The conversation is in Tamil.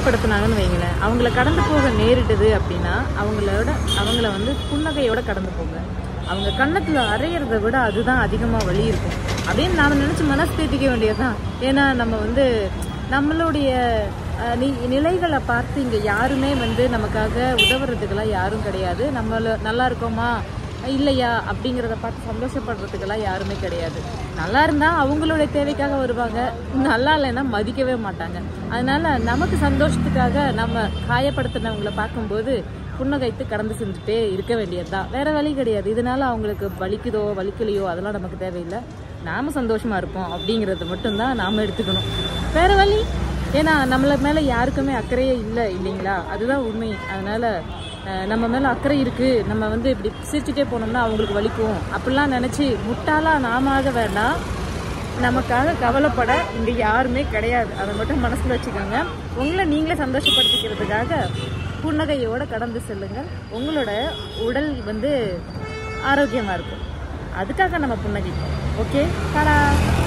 காயப்படுத்தினாங்கன்னு வைங்களேன் அவங்கள கடந்து போக நேரிட்டது அப்படின்னா அவங்களோட அவங்கள வந்து புன்னகையோட கடந்து போங்க அவங்க கன்னத்துல அரையிறத விட அதுதான் அதிகமா வலி இருக்கும் அப்படின்னு நாம நினைச்சு மனசு தேத்திக்க வேண்டியதுதான் ஏன்னா நம்ம வந்து நம்மளுடைய அஹ், நி- நிலைகளை பார்த்து இங்க யாருமே வந்து நமக்காக உதவுறதுக்கெல்லாம் யாரும் கிடையாது நம்மள நல்லா இருக்கோமா இல்லையா அப்படிங்கிறத பார்த்து சந்தோஷப்படுறதுக்கெல்லாம் யாருமே கிடையாது நல்லா இருந்தா அவங்களுடைய தேவைக்காக வருவாங்க நல்லா இல்லைன்னா மதிக்கவே மாட்டாங்க அதனால நமக்கு சந்தோஷத்துக்காக நம்ம காயப்படுத்தினவங்கள பார்க்கும்போது புன்னகைத்து கடந்து செஞ்சுட்டே இருக்க வேண்டியதுதான் வேற வழி கிடையாது இதனால அவங்களுக்கு வலிக்குதோ வலிக்கலையோ அதெல்லாம் நமக்கு தேவையில்லை நாம சந்தோஷமா இருப்போம் அப்படிங்கறது மட்டும்தான் நாம எடுத்துக்கணும் வேற வழி ஏன்னா நம்மள மேல யாருக்குமே அக்கறையே இல்லை இல்லைங்களா அதுதான் உண்மை அதனால அஹ், நம்ம மேல அக்கறை இருக்கு நம்ம வந்து இப்படி சிரிச்சுட்டே போனோம்னா அவங்களுக்கு வலிக்கும் அப்படிலாம் நினைச்சு முட்டாளா நாம ஆக வேண்டாம் நமக்காக கவலைப்பட இங்க யாருமே கிடையாது அதை மட்டும் மனசுல வச்சுக்கோங்க உங்களை நீங்களே சந்தோஷப்படுத்திக்கிறதுக்காக புன்னகையோட கடந்து செல்லுங்க உங்களோட உடல் வந்து ஆரோக்கியமா இருக்கும் அதுக்காக நம்ம புன்னகைப்போம் ஓகே தடா